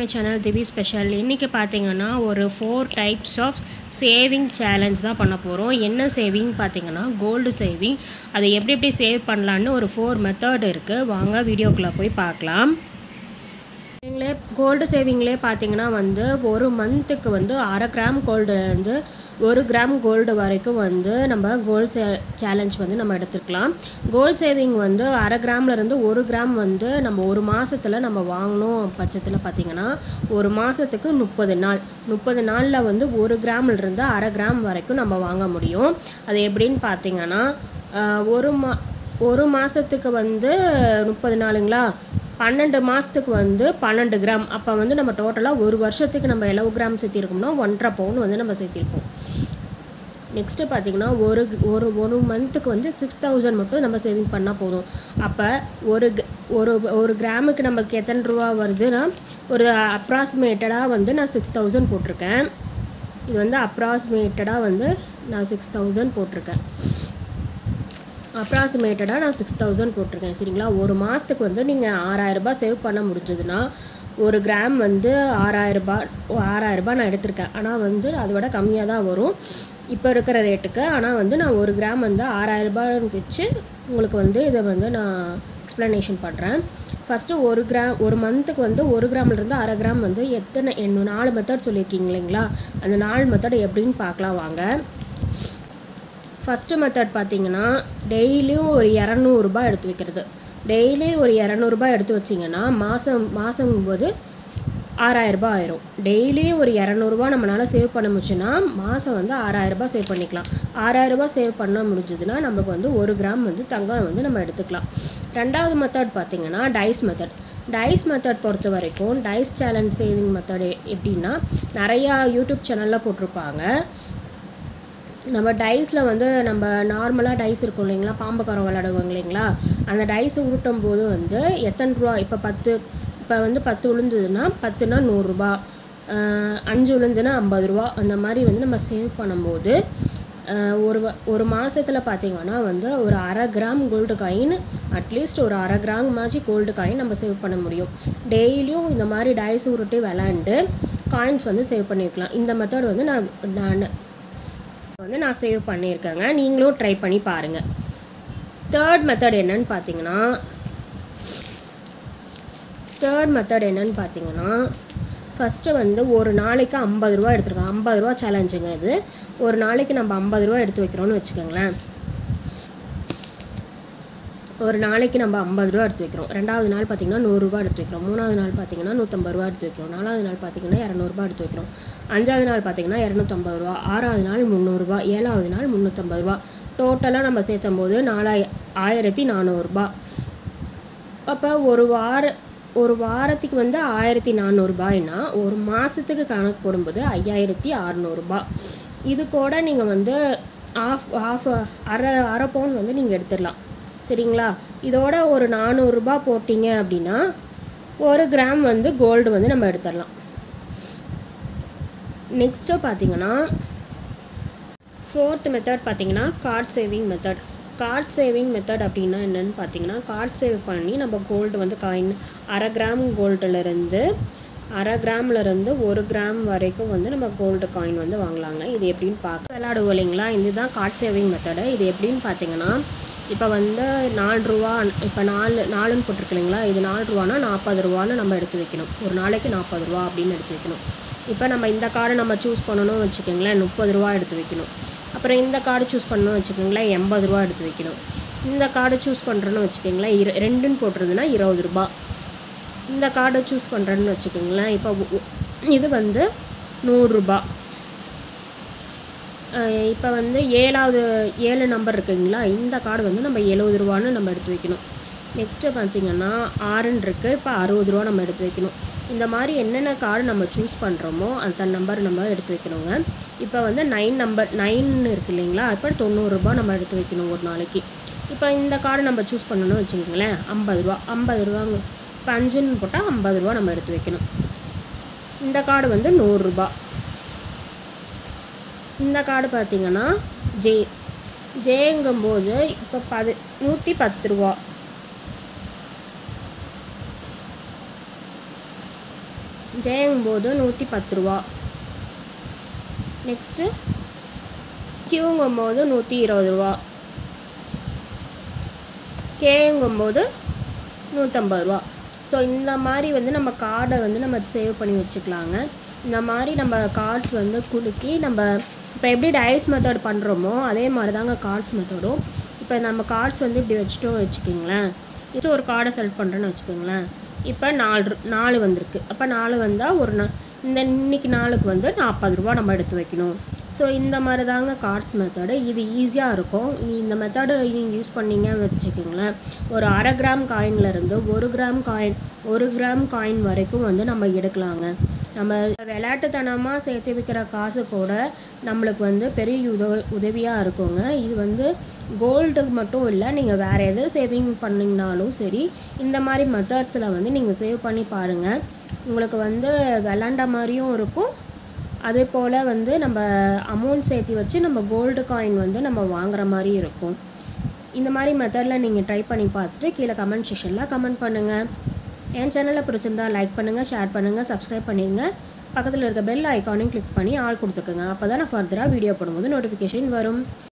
my channel திவி special இன்றைக்கி பார்த்தீங்கன்னா ஒரு four types of saving challenge தான் பண்ண போகிறோம் என்ன சேவிங் பார்த்தீங்கன்னா கோல்டு சேவிங் அதை எப்படி எப்படி சேவ் பண்ணலான்னு ஒரு ஃபோர் மெத்தட் இருக்குது வாங்க வீடியோக்குள்ளே போய் பார்க்கலாம் நீங்களே கோல்டு சேவிங்லேயே பார்த்தீங்கன்னா வந்து ஒரு மந்த்துக்கு வந்து அரை கிராம் கோல்டுலேருந்து ஒரு கிராம் கோல்டு வரைக்கும் வந்து நம்ம கோல்டு சே சேலஞ்ச் வந்து நம்ம எடுத்துக்கலாம் கோல்டு சேவிங் வந்து அரை கிராம்லேருந்து ஒரு கிராம் வந்து நம்ம ஒரு மாதத்தில் நம்ம வாங்கணும் பட்சத்தில் பார்த்தீங்கன்னா ஒரு மாதத்துக்கு முப்பது நாள் முப்பது நாளில் வந்து ஒரு கிராம்லேருந்து அரை கிராம் வரைக்கும் நம்ம வாங்க முடியும் அது எப்படின்னு பார்த்தீங்கன்னா ஆஹ், ஒரு மா ஒரு மாதத்துக்கு வந்து முப்பது நாளுங்களா பன்னெண்டு மாதத்துக்கு வந்து பன்னெண்டு கிராம் அப்போ வந்து நம்ம டோட்டலாக ஒரு வருஷத்துக்கு நம்ம எவ்வளவு கிராம் சேர்த்திருக்கோம்னா ஒன்றரை பவுன் வந்து நம்ம சேர்த்திருப்போம் நெக்ஸ்ட்டு பார்த்தீங்கன்னா ஒரு ஒரு ஒரு மந்த்துக்கு வந்து சிக்ஸ் தௌசண்ட் மட்டும் நம்ம சேவிங் பண்ணால் போதும் அப்போ ஒரு க- ஒரு ஒரு கிராமுக்கு நமக்கு எத்தனை ரூபா வருதுன்னா ஒரு அப்ராக்சிமேட்டடாக வந்து நான் சிக்ஸ் தௌசண்ட் போட்டிருக்கேன் இது வந்து அப்ராக்சிமேட்டடாக வந்து நான் சிக்ஸ் தௌசண்ட் போட்டிருக்கேன் அப்ராக்சிமேட்டடாக நான் சிக்ஸ் தௌசண்ட் போட்டிருக்கேன் சரிங்களா ஒரு மாதத்துக்கு வந்து நீங்கள் ஆறாயிரரூபா சேவ் பண்ண முடிஞ்சதுன்னா ஒரு கிராம் வந்து ஆறாயிரரூபா ஆறாயிரரூபா நான் எடுத்திருக்கேன் ஆனால் வந்து அதை விட கம்மியாக தான் வரும் இப்போ இருக்கிற ரேட்டுக்கு ஆனால் வந்து நான் ஒரு கிராம் வந்து ஆறாயிரரூபா வச்சு உங்களுக்கு வந்து இதை வந்து நான் எக்ஸ்ப்ளனேஷன் பண்ணுறேன் ஃபஸ்ட்டு ஒரு கிராம் ஒரு மந்த்துக்கு வந்து ஒரு கிராம்லேருந்து அரை கிராம் வந்து எத்தனை என்ன நாலு மெத்தட் சொல்லியிருக்கீங்க இல்லைங்களா அந்த நாலு மெத்தட் எப்படின்னு பார்க்கலாம் வாங்க ஃபஸ்ட்டு மெத்தட் பார்த்தீங்கன்னா டெய்லியும் ஒரு இரநூறுபா எடுத்து வைக்கிறது டெய்லி ஒரு இரநூறுபா எடுத்து வச்சிங்கன்னா மாதம் மாதங்கும்போது ஆறாயிரரூபா ஆயிரும் டெய்லி ஒரு இரநூறுபா நம்மளால் சேவ் பண்ண முடிச்சுன்னா மாதம் வந்து ஆறாயிரரூபா சேவ் பண்ணிக்கலாம் ஆறாயிரரூபா சேவ் பண்ண முடிஞ்சதுன்னா நமக்கு வந்து ஒரு கிராம் வந்து தங்கம் வந்து நம்ம எடுத்துக்கலாம் ரெண்டாவது மெத்தட் பார்த்தீங்கன்னா டைஸ் மெத்தட் டைஸ் மெத்தட் பொறுத்த வரைக்கும் டைஸ் சேலஞ்ச் சேவிங் மெத்தட் எப்படின்னா நிறையா யூடியூப் சேனலில் போட்டிருப்பாங்க நம்ம டைஸில் வந்து நம்ம நார்மலாக டைஸ் இருக்கும் இல்லைங்களா பாம்புக்காரம் விளையாடுவாங்க இல்லைங்களா அந்த டைஸ் உருட்டும் போது வந்து எத்தனை ரூபா இப்போ பத்து இப்போ வந்து பத்து விழுந்ததுன்னா பத்துனா நூறுரூபா ஆஹ் அஞ்சு விழுந்துன்னா ஐம்பது ரூபா அந்த மாதிரி வந்து நம்ம சேவ் பண்ணும்போது ஆஹ் ஒரு வ- ஒரு மாதத்தில் பார்த்தீங்கன்னா வந்து ஒரு அரை கிராம் கோல்டு காயின் அட்லீஸ்ட் ஒரு அரை கிராம் மாதிரி கோல்டு காயின் நம்ம சேவ் பண்ண முடியும் டெய்லியும் இந்த மாதிரி டைஸ் உருட்டி விளாண்டு காயின்ஸ் வந்து சேவ் பண்ணி வைக்கலாம் இந்த மெத்தட் வந்து நான் நான் வந்து நான் சேவ் பண்ணியிருக்கேங்க நீங்களும் ட்ரை பண்ணி பாருங்கள் தேர்ட் மெத்தட் என்னன்னு பார்த்தீங்கன்னா தேர்ட் மெத்தட் என்னன்னு பார்த்தீங்கன்னா ஃபஸ்ட்டு வந்து ஒரு நாளைக்கு ஐம்பது ரூபா எடுத்துருக்கோம் ஐம்பது ரூபா சேலஞ்சுங்க இது ஒரு நாளைக்கு நம்ம ஐம்பது ரூபா எடுத்து வைக்கிறோம்னு வச்சுக்கோங்களேன் ஒரு நாளைக்கு நம்ம ஐம்பது ரூபா எடுத்து வைக்கிறோம் ரெண்டாவது நாள் பார்த்தீங்கன்னா நூறுரூவா எடுத்து வைக்கிறோம் மூணாவது நாள் பார்த்தீங்கன்னா நூற்றம்பது ரூபா எடுத்து வைக்கிறோம் நாலாவது நாள் பார்த்தீங்கன்னா இரநூறுபா எடுத்து வைக்கிறோம் அஞ்சாவது நாள் பார்த்தீங்கன்னா இரநூத்தம்பது ரூபா ஆறாவது நாள் முந்நூறுரூவா ஏழாவது நாள் முந்நூற்றம்பது ரூபா டோட்டலாக நம்ம சேர்த்தும் போது நாலாய ஆயிரத்தி நானூறுரூபா அப்போ ஒரு வார ஒரு வாரத்துக்கு வந்து ஆயிரத்தி நானூறுபாய்னா ஒரு மாதத்துக்கு கணக்கு போடும்போது ஐயாயிரத்தி அறநூறுபா இது கூட நீங்கள் வந்து ஆஃப் ஆஃப் அரை அரை பவுன் வந்து நீங்கள் எடுத்துடலாம் சரிங்களா இதோட ஒரு நானூறுரூபா போட்டிங்க அப்படின்னா ஒரு கிராம் வந்து கோல்டு வந்து நம்ம எடுத்துடலாம் நெக்ஸ்ட்டு பார்த்தீங்கன்னா ஃபோர்த் மெத்தட் பார்த்தீங்கன்னா card saving method card saving method அப்படின்னா என்னன்னு பார்த்தீங்கன்னா கார்ட் சேவ் பண்ணி நம்ம கோல்டு வந்து காயின் அரை கிராம் கோல்டுலேருந்து அரை கிராம்லேருந்து ஒரு கிராம் வரைக்கும் வந்து நம்ம கோல்டு காயின் வந்து வாங்கலாங்க இது எப்படின்னு பார்க்க விளையாடுவோம் இல்லைங்களா இதுதான் கார்ட் சேவிங் மெத்தடு இது எப்படின்னு பார்த்தீங்கன்னா இப்போ வந்து நாலு ரூபா இப்போ நாலு நாலுன்னு போட்டிருக்கு இல்லைங்களா இது நாலு ரூபானா நாற்பது ரூபான்னு நம்ம எடுத்து வைக்கணும் ஒரு நாளைக்கு நாற்பது ரூபா அப்படின்னு எடுத்து வைக்கணும் இப்போ நம்ம இந்த கார்டை நம்ம சூஸ் பண்ணணும் வச்சுக்கோங்களேன் முப்பது ரூபா எடுத்து வைக்கணும் அப்புறம் இந்த கார்டு சூஸ் பண்ணணும் வச்சுக்கோங்களேன் எண்பது ரூபா எடுத்து வைக்கணும் இந்த கார்டு சூஸ் பண்ணுறோன்னு வச்சுக்கோங்களேன் இரு ரெண்டுன்னு போட்டுருதுன்னா இருபது ரூபா இந்த கார்டை சூஸ் பண்ணுறேன்னு வச்சுக்கோங்களேன் இப்போ ஒ- ஒ- இது வந்து நூறுரூபா இப்போ வந்து ஏழாவது ஏழு நம்பர் இருக்குங்களா இந்த கார்டு வந்து நம்ம எழுபது ரூபான்னு நம்ம எடுத்து வைக்கணும் நெக்ஸ்ட்டு பார்த்தீங்கன்னா ஆறுன்னு இருக்குது இப்போ அறுபது ரூபா நம்ம எடுத்து வைக்கணும் இந்த மாதிரி என்னென்ன கார்டு நம்ம சூஸ் பண்ணுறோமோ அந்த நம்பர் நம்ம எடுத்து வைக்கணுங்க இப்போ வந்து நைன் நம்பர் நைன் இருக்கு இல்லைங்களா இப்போ தொண்ணூறுரூபா நம்ம எடுத்து வைக்கணும் ஒரு நாளைக்கு இப்போ இந்த கார்டு நம்ம சூஸ் பண்ணணும்னு வச்சுக்கோங்களேன் ஐம்பது ரூபா ஐம்பது ரூபாங்க இப்போ அஞ்சுன்னு போட்டால் ஐம்பது ரூபா நம்ம எடுத்து வைக்கணும் இந்த கார்டு வந்து நூறுரூபா இந்த கார்டு பார்த்தீங்கன்னா ஜே ஜேங்கும்போது இப்போ பது நூற்றி பத்து ரூபா ஜேங்கும்போது நூற்றி பத்து ரூபா நெக்ஸ்ட்டு கியூங்கும்போது நூற்றி இருபது ரூபா கேங்கும்போது நூற்றம்பது ரூபா ஸோ இந்த மாதிரி வந்து நம்ம கார்டை வந்து நம்ம சேவ் பண்ணி வச்சுக்கலாங்க இந்த மாதிரி நம்ம கார்ட்ஸ் வந்து குலுக்கி நம்ம இப்போ எப்படி டயஸ் மெத்தட் பண்ணுறோமோ அதே மாதிரி தாங்க கார்ட்ஸ் மெத்தடும் இப்போ நம்ம கார்ட்ஸ் வந்து இப்படி வச்சுட்டோம் வச்சுக்கிங்களேன் இது ஒரு கார்டை செலக்ட் பண்ணுறேன்னு வச்சுக்கோங்களேன் இப்போ நாலு நாலு வந்திருக்கு அப்போ நாலு வந்தால் ஒரு நா இந்த இன்னைக்கு நாளுக்கு வந்து நாற்பது ரூபா நம்ம எடுத்து வைக்கணும் ஸோ இந்த மாதிரி தாங்க கார்ட்ஸ் மெத்தடு இது ஈஸியாக இருக்கும் நீ இந்த மெத்தடு நீங்கள் யூஸ் பண்ணீங்க வச்சுக்கோங்களேன் ஒரு அரை கிராம் காயின்லேருந்து ஒரு கிராம் காயின் ஒரு கிராம் காயின் வரைக்கும் வந்து நம்ம எடுக்கலாங்க நம்ம விளையாட்டுத்தனமாக சேர்த்து வைக்கிற காசு கூட நம்மளுக்கு வந்து பெரிய உத உதவியாக இருக்குங்க இது வந்து கோல்டுக்கு மட்டும் இல்லை நீங்கள் வேறு எது சேவிங் பண்ணிங்கனாலும் சரி இந்த மாதிரி மெத்தட்ஸில் வந்து நீங்கள் சேவ் பண்ணி பாருங்கள் உங்களுக்கு வந்து விளாண்ட மாதிரியும் இருக்கும் அதே போல் வந்து நம்ம அமௌண்ட் சேர்த்து வச்சு நம்ம கோல்டு காயின் வந்து நம்ம வாங்குற மாதிரி இருக்கும் இந்த மாதிரி மெத்தடில் நீங்கள் ட்ரை பண்ணி பார்த்துட்டு கீழே கமெண்ட் செக்ஷனில் கமெண்ட் பண்ணுங்கள் என் சேனலை பிடிச்சிருந்தா லைக் பண்ணுங்கள் ஷேர் பண்ணுங்கள் சப்ஸ்கிரைப் பண்ணிடுங்க பக்கத்தில் இருக்க பெல் ஐக்கானையும் கிளிக் பண்ணி ஆள் கொடுத்துக்குங்க அப்போ தான் நான் ஃபர்தராக வீடியோ போடும்போது நோட்டிஃபிகேஷன் வரும்